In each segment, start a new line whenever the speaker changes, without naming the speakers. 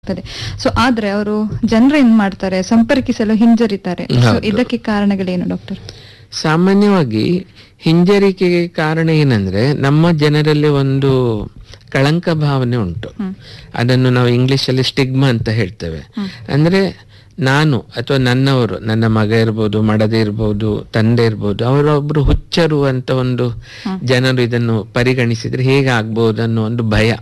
ಆಗ್ತದೆ ಸೊ ಆದ್ರೆ ಅವರು ಜನರು ಏನ್ ಮಾಡ್ತಾರೆ ಸಂಪರ್ಕಿಸಲು ಹಿಂಜರಿತಾರೆ ಸೊ
ಹೌದು.
ಇದಕ್ಕೆ ಕಾರಣಗಳೇನು ಡಾಕ್ಟರ್
ಸಾಮಾನ್ಯವಾಗಿ ಹಿಂಜರಿಕೆಗೆ ಕಾರಣ ಏನಂದ್ರೆ ನಮ್ಮ ಜನರಲ್ಲಿ ಒಂದು ಕಳಂಕ ಭಾವನೆ ಉಂಟು ಅದನ್ನು ನಾವು ಇಂಗ್ಲಿಷ್ ಅಲ್ಲಿ ಸ್ಟಿಗ್ಮಾ ಅಂತ ಹೇಳ್ತೇವೆ ಅಂದ್ರೆ ನಾನು ಅಥವಾ ನನ್ನವರು ನನ್ನ ಮಗ ಇರ್ಬೋದು ಮಡದೆ ಇರ್ಬೋದು ತಂದೆ ಇರ್ಬೋದು ಅವರೊಬ್ರು ಹುಚ್ಚರು ಅಂತ ಒಂದು ಜನರು ಇದನ್ನು ಪರಿಗಣಿಸಿದ್ರೆ ಹೇಗೆ ಆಗ್ಬೋದು ಅನ್ನೋ ಒಂದು ಭಯ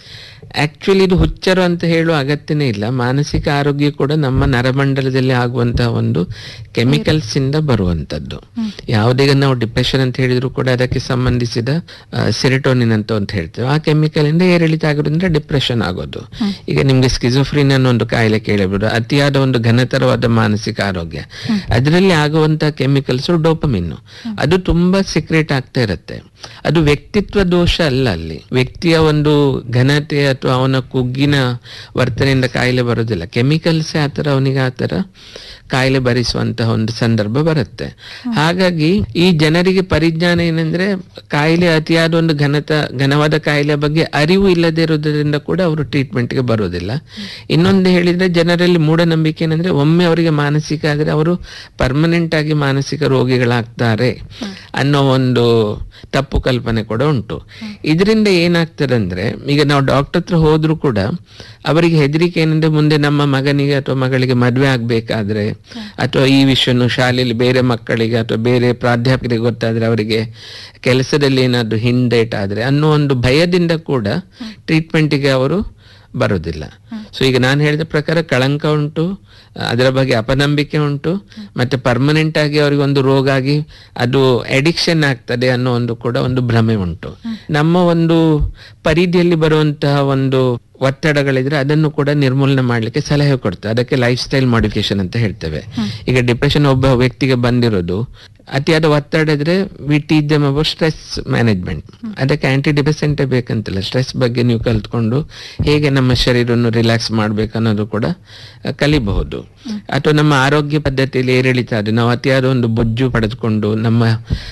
ಆಕ್ಚುಲಿ ಇದು ಹುಚ್ಚರು ಅಂತ ಹೇಳುವ ಅಗತ್ಯನೇ ಇಲ್ಲ ಮಾನಸಿಕ ಆರೋಗ್ಯ ಕೂಡ ನಮ್ಮ ನರಮಂಡಲದಲ್ಲಿ ಆಗುವಂತಹ ಒಂದು ಕೆಮಿಕಲ್ಸ್ ಇಂದ ಬರುವಂತದ್ದು ಯಾವುದೇ ನಾವು ಡಿಪ್ರೆಷನ್ ಅಂತ ಹೇಳಿದ್ರು ಕೂಡ ಅದಕ್ಕೆ ಸಂಬಂಧಿಸಿದ ಸಿರಿಟೋನಿನ್ ಅಂತ ಅಂತ ಹೇಳ್ತೇವೆ ಆ ಕೆಮಿಕಲ್ ಇಂದ ಏರಿಳಿತ ಆಗೋದ್ರಿಂದ ಡಿಪ್ರೆಷನ್ ಆಗೋದು ಈಗ ನಿಮ್ಗೆ ಸ್ಕಿಜೋಫ್ರಿನ್ ಅನ್ನೋ ಒಂದು ಕಾಯಿಲೆ ಕೇಳಬಹುದು ಅತಿಯಾದ ಒಂದು ಘನತರವಾದ ಮಾನಸಿಕ ಆರೋಗ್ಯ ಅದರಲ್ಲಿ ಆಗುವಂತಹ ಕೆಮಿಕಲ್ಸ್ ಡೋಪಮಿನ್ ಅದು ತುಂಬಾ ಸಿಕ್ರೇಟ್ ಆಗ್ತಾ ಇರುತ್ತೆ ಅದು ವ್ಯಕ್ತಿತ್ವ ದೋಷ ಅಲ್ಲ ಅಲ್ಲಿ ವ್ಯಕ್ತಿಯ ಒಂದು ಘನತೆ ಅಥವಾ ಅವನ ಕುಗ್ಗಿನ ವರ್ತನೆಯಿಂದ ಕಾಯಿಲೆ ಬರೋದಿಲ್ಲ ಕೆಮಿಕಲ್ಸ್ ಆತರ ಅವನಿಗೆ ಆತರ ಕಾಯಿಲೆ ಭರಿಸುವಂತಹ ಒಂದು ಸಂದರ್ಭ ಬರುತ್ತೆ ಹಾಗಾಗಿ ಈ ಜನರಿಗೆ ಪರಿಜ್ಞಾನ ಏನಂದ್ರೆ ಕಾಯಿಲೆ ಅತಿಯಾದ ಒಂದು ಘನತ ಘನವಾದ ಕಾಯಿಲೆ ಬಗ್ಗೆ ಅರಿವು ಇಲ್ಲದೆ ಇರೋದ್ರಿಂದ ಕೂಡ ಅವರು ಟ್ರೀಟ್ಮೆಂಟ್ಗೆ ಬರೋದಿಲ್ಲ ಇನ್ನೊಂದು ಹೇಳಿದ್ರೆ ಜನರಲ್ಲಿ ಮೂಢನಂಬಿಕೆ ಏನಂದ್ರೆ ಒಮ್ಮೆ ಅವರಿಗೆ ಮಾನಸಿಕ ಆದ್ರೆ ಅವರು ಪರ್ಮನೆಂಟ್ ಆಗಿ ಮಾನಸಿಕ ರೋಗಿಗಳಾಗ್ತಾರೆ ಅನ್ನೋ ಒಂದು ತಪ್ಪು ಕಲ್ಪನೆ ಕೂಡ ಉಂಟು ಇದರಿಂದ ಏನಾಗ್ತದೆ ಅಂದ್ರೆ ಈಗ ನಾವು ಡಾಕ್ಟರ್ ಹತ್ರ ಹೋದ್ರು ಕೂಡ ಅವರಿಗೆ ಹೆದರಿಕೆ ಏನಂದ್ರೆ ಮುಂದೆ ನಮ್ಮ ಮಗನಿಗೆ ಅಥವಾ ಮಗಳಿಗೆ ಮದುವೆ ಆಗ್ಬೇಕಾದ್ರೆ ಅಥವಾ ಈ ವಿಷಯನು ಶಾಲೆಯಲ್ಲಿ ಬೇರೆ ಮಕ್ಕಳಿಗೆ ಅಥವಾ ಬೇರೆ ಪ್ರಾಧ್ಯಾಪಕರಿಗೆ ಗೊತ್ತಾದ್ರೆ ಅವರಿಗೆ ಕೆಲಸದಲ್ಲಿ ಏನಾದ್ರು ಹಿಂದೇಟ್ ಆದ್ರೆ ಅನ್ನೋ ಒಂದು ಭಯದಿಂದ ಕೂಡ ಟ್ರೀಟ್ಮೆಂಟ್ಗೆ ಅವರು ಬರೋದಿಲ್ಲ ಸೊ ಈಗ ನಾನು ಹೇಳಿದ ಪ್ರಕಾರ ಕಳಂಕ ಉಂಟು ಅದರ ಬಗ್ಗೆ ಅಪನಂಬಿಕೆ ಉಂಟು ಮತ್ತೆ ಪರ್ಮನೆಂಟ್ ಆಗಿ ಅವರಿಗೆ ಒಂದು ರೋಗ ಆಗಿ ಅದು ಅಡಿಕ್ಷನ್ ಆಗ್ತದೆ ಅನ್ನೋ ಒಂದು ಕೂಡ ಒಂದು ಭ್ರಮೆ ಉಂಟು ನಮ್ಮ ಒಂದು ಪರಿಧಿಯಲ್ಲಿ ಬರುವಂತಹ ಒಂದು ಒತ್ತಡಗಳಿದ್ರೆ ಅದನ್ನು ಕೂಡ ನಿರ್ಮೂಲನೆ ಮಾಡ್ಲಿಕ್ಕೆ ಸಲಹೆ ಕೊಡ್ತಾರೆ ಅದಕ್ಕೆ ಲೈಫ್ ಸ್ಟೈಲ್ ಮಾಡಿಫಿಕೇಶನ್ ಅಂತ ಹೇಳ್ತೇವೆ ಈಗ ಡಿಪ್ರೆಷನ್ ಒಬ್ಬ ವ್ಯಕ್ತಿಗೆ ಬಂದಿರೋದು ಅತಿಯಾದ ಒತ್ತಡ ಇದ್ರೆ we teach them about stress management ಅದಕ್ಕೆ ಆಂಟಿ ಡಿಪ್ರೆಸೆಂಟೇ ಬೇಕಂತಿಲ್ಲ ಸ್ಟ್ರೆಸ್ ಬಗ್ಗೆ ನೀವು ಕಲ್ತ್ಕೊಂಡು ಹೇಗೆ ನಮ್ಮ ಶರೀರವನ್ನು ರಿಲ್ಯಾಕ್ಸ್ ಮಾಡ್ಬೇಕು ಅನ್ನೋದು ಕೂಡ ಆ, ಕಲಿಬಹುದು ಅಥವಾ ನಮ್ಮ ಆರೋಗ್ಯ ಪದ್ಧತಿಯಲ್ಲಿ ಏರಿಳಿತ ಅದು ನಾವು ಅತಿಯಾದ ಒಂದು ಬೊಜ್ಜು ಪಡೆದುಕೊಂಡು ನಮ್ಮ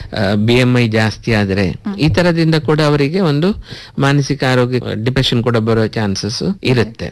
ಬಿ ಎಂ ಐ ಜಾಸ್ತಿ ಆದ್ರೆ ಈ ತರದಿಂದ ಕೂಡ ಅವರಿಗೆ ಒಂದು ಮಾನಸಿಕ ಆರೋಗ್ಯ ಡಿಪ್ರೆಷನ್ ಕೂಡ ಬರೋ ಚಾನ್ಸಸ್ ಇರುತ್ತೆ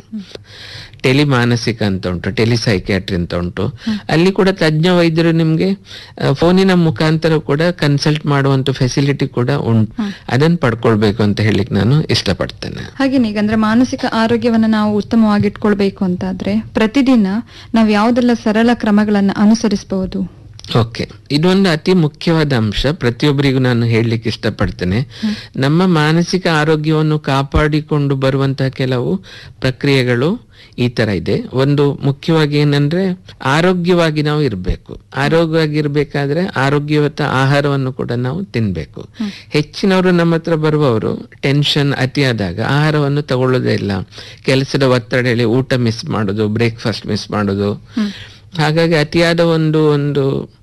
ಟೆಲಿ ಮಾನಸಿಕ ಅಂತ ಉಂಟು ಟೆಲಿ ಸೈಕ್ಯಾಟ್ರಿ ಅಂತ ಉಂಟು ಅಲ್ಲಿ ಕೂಡ ತಜ್ಞ ವೈದ್ಯರು ನಿಮ್ಗೆ ಫೋನಿನ ಮುಖಾಂತರ ಕೂಡ ಕನ್ಸಲ್ಟ್ ಮಾಡುವಂತ ಫೆಸಿಲಿಟಿ ಕೂಡ ಉಂಟು ಅದನ್ನ ಪಡ್ಕೊಳ್ಬೇಕು ಅಂತ ಹೇಳಿಕ್ ನಾನು ಇಷ್ಟಪಡ್ತೇನೆ
ಹಾಗೇನೆ ಈಗ ಅಂದ್ರೆ ಮಾನಸಿಕ ಆರೋಗ್ಯವನ್ನ ನಾವು ಉತ್ತಮವಾಗಿ ಇಟ್ಕೊಳ್ಬೇಕು ಅಂತಾದ್ರೆ ಪ್ರತಿದಿನ ನಾವು ಯಾವ್ದೆಲ್ಲ ಸರಳ ಕ್ರಮಗಳನ್ನ ಅನುಸರಿಸಬಹುದು
ಓಕೆ ಇದೊಂದು ಅತಿ ಮುಖ್ಯವಾದ ಅಂಶ ಪ್ರತಿಯೊಬ್ಬರಿಗೂ ನಾನು ಹೇಳಲಿಕ್ಕೆ ಇಷ್ಟಪಡ್ತೇನೆ ನಮ್ಮ ಮಾನಸಿಕ ಆರೋಗ್ಯವನ್ನು ಕಾಪಾಡಿಕೊಂಡು ಬರುವಂತಹ ಕೆಲವು ಪ್ರಕ್ರಿಯೆಗಳು ಈ ತರ ಇದೆ ಒಂದು ಮುಖ್ಯವಾಗಿ ಏನಂದ್ರೆ ಆರೋಗ್ಯವಾಗಿ ನಾವು ಇರಬೇಕು ಆರೋಗ್ಯವಾಗಿ ಇರ್ಬೇಕಾದ್ರೆ ಆರೋಗ್ಯಯುತ ಆಹಾರವನ್ನು ಕೂಡ ನಾವು ತಿನ್ಬೇಕು ಹೆಚ್ಚಿನವರು ನಮ್ಮ ಹತ್ರ ಬರುವವರು ಟೆನ್ಷನ್ ಅತಿಯಾದಾಗ ಆಹಾರವನ್ನು ತಗೊಳ್ಳೋದೇ ಇಲ್ಲ ಕೆಲಸದ ಒತ್ತಡ ಹೇಳಿ ಊಟ ಮಿಸ್ ಮಾಡೋದು ಬ್ರೇಕ್ಫಾಸ್ಟ್ ಮಿಸ್ ಮಾಡೋದು ಹಾಗಾಗಿ ಅತಿಯಾದ ಒಂದು ಒಂದು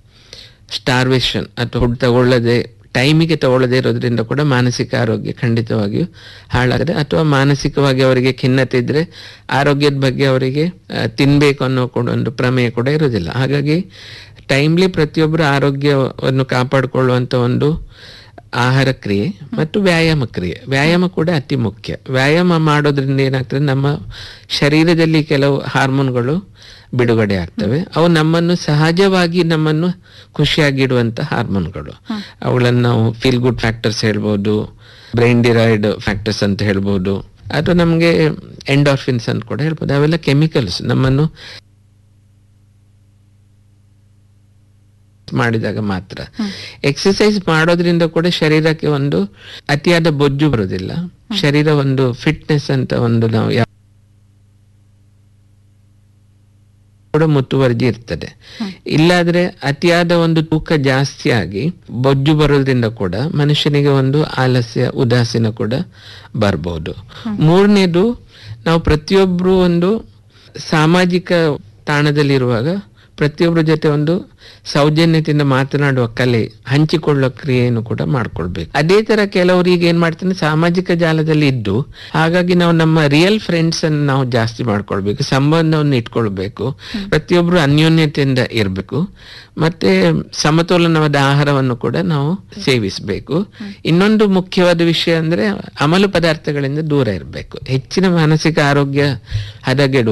ಸ್ಟಾರ್ವೇಷನ್ ಅಥವಾ ಫುಡ್ ತಗೊಳ್ಳದೆ ಟೈಮಿಗೆ ತಗೊಳ್ಳದೆ ಇರೋದ್ರಿಂದ ಕೂಡ ಮಾನಸಿಕ ಆರೋಗ್ಯ ಖಂಡಿತವಾಗಿಯೂ ಹಾಳಾಗದೆ ಅಥವಾ ಮಾನಸಿಕವಾಗಿ ಅವರಿಗೆ ಖಿನ್ನತೆ ಇದ್ರೆ ಆರೋಗ್ಯದ ಬಗ್ಗೆ ಅವರಿಗೆ ಆ, ತಿನ್ಬೇಕು ಅನ್ನೋ ಕೂಡ ಒಂದು ಪ್ರಮೇಯ ಕೂಡ ಇರೋದಿಲ್ಲ ಹಾಗಾಗಿ ಟೈಮ್ಲಿ ಪ್ರತಿಯೊಬ್ಬರು ಆರೋಗ್ಯವನ್ನು ಕಾಪಾಡಿಕೊಳ್ಳುವಂತ ಒಂದು ಆಹಾರ ಕ್ರಿಯೆ ಮತ್ತು ವ್ಯಾಯಾಮ ಕ್ರಿಯೆ ವ್ಯಾಯಾಮ ಕೂಡ ಅತಿ ಮುಖ್ಯ ವ್ಯಾಯಾಮ ಮಾಡೋದ್ರಿಂದ ಏನಾಗ್ತದೆ ನಮ್ಮ ಶರೀರದಲ್ಲಿ ಕೆಲವು ಹಾರ್ಮೋನ್ಗಳು ಬಿಡುಗಡೆ ಆಗ್ತವೆ ಅವು ನಮ್ಮನ್ನು ಸಹಜವಾಗಿ ನಮ್ಮನ್ನು ಖುಷಿಯಾಗಿಡುವಂತ ಹಾರ್ಮೋನ್ಗಳು ಅವುಗಳನ್ನು ನಾವು ಫೀಲ್ ಗುಡ್ ಫ್ಯಾಕ್ಟರ್ಸ್ ಹೇಳ್ಬೋದು ಬ್ರೈನ್ ಡಿರೈಡ್ ಫ್ಯಾಕ್ಟರ್ಸ್ ಅಂತ ಹೇಳ್ಬೋದು ಅಥವಾ ನಮಗೆ ಎಂಡಾರ್ಫಿನ್ಸ್ ಅಂತ ಕೂಡ ಹೇಳ್ಬೋದು ಅವೆಲ್ಲ ಕೆಮಿಕಲ್ಸ್ ನಮ್ಮನ್ನು ಮಾಡಿದಾಗ ಮಾತ್ರ ಎಕ್ಸಸೈಸ್ ಮಾಡೋದ್ರಿಂದ ಕೂಡ ಶರೀರಕ್ಕೆ ಒಂದು ಅತಿಯಾದ ಬೊಜ್ಜು ಬರುವುದಿಲ್ಲ ಶರೀರ ಒಂದು ಫಿಟ್ನೆಸ್ ಅಂತ ಒಂದು ನಾವು ಯಾವ- ಕೂಡ ಮುತುವರ್ಜಿ ಇರ್ತದೆ ಇಲ್ಲಾದ್ರೆ ಅತಿಯಾದ ಒಂದು ತೂಕ ಜಾಸ್ತಿ ಆಗಿ ಬೊಜ್ಜು ಬರೋದ್ರಿಂದ ಕೂಡ ಮನುಷ್ಯನಿಗೆ ಒಂದು ಆಲಸ್ಯ ಉದಾಸೀನ ಕೂಡ ಬರ್ಬೋದು ಮೂರನೇದು ನಾವು ಪ್ರತಿಯೊಬ್ರು ಒಂದು ಸಾಮಾಜಿಕ ತಾಣದಲ್ಲಿರುವಾಗ ಪ್ರತಿಯೊಬ್ಬರ ಜೊತೆ ಒಂದು ಸೌಜನ್ಯತೆಯಿಂದ ಮಾತನಾಡುವ ಕಲೆ ಹಂಚಿಕೊಳ್ಳುವ ಕ್ರಿಯೆಯನ್ನು ಕೂಡ ಮಾಡ್ಕೊಳ್ಬೇಕು ಅದೇ ತರ ಕೆಲವರು ಈಗ ಏನ್ ಮಾಡ್ತಾರೆ ಸಾಮಾಜಿಕ ಜಾಲದಲ್ಲಿ ಇದ್ದು ಹಾಗಾಗಿ ನಾವು ನಮ್ಮ ರಿಯಲ್ ಫ್ರೆಂಡ್ಸ್ ಅನ್ನು ನಾವು ಜಾಸ್ತಿ ಮಾಡ್ಕೊಳ್ಬೇಕು ಸಂಬಂಧವನ್ನು ಇಟ್ಕೊಳ್ಬೇಕು ಪ್ರತಿಯೊಬ್ರು ಅನ್ಯೋನ್ಯತೆಯಿಂದ ಇರಬೇಕು ಮತ್ತೆ ಸಮತೋಲನವಾದ ಆಹಾರವನ್ನು ಕೂಡ ನಾವು ಸೇವಿಸಬೇಕು ಇನ್ನೊಂದು ಮುಖ್ಯವಾದ ವಿಷಯ ಅಂದ್ರೆ ಅಮಲು ಪದಾರ್ಥಗಳಿಂದ ದೂರ ಇರಬೇಕು ಹೆಚ್ಚಿನ ಮಾನಸಿಕ ಆರೋಗ್ಯ ಹದಗೆಡು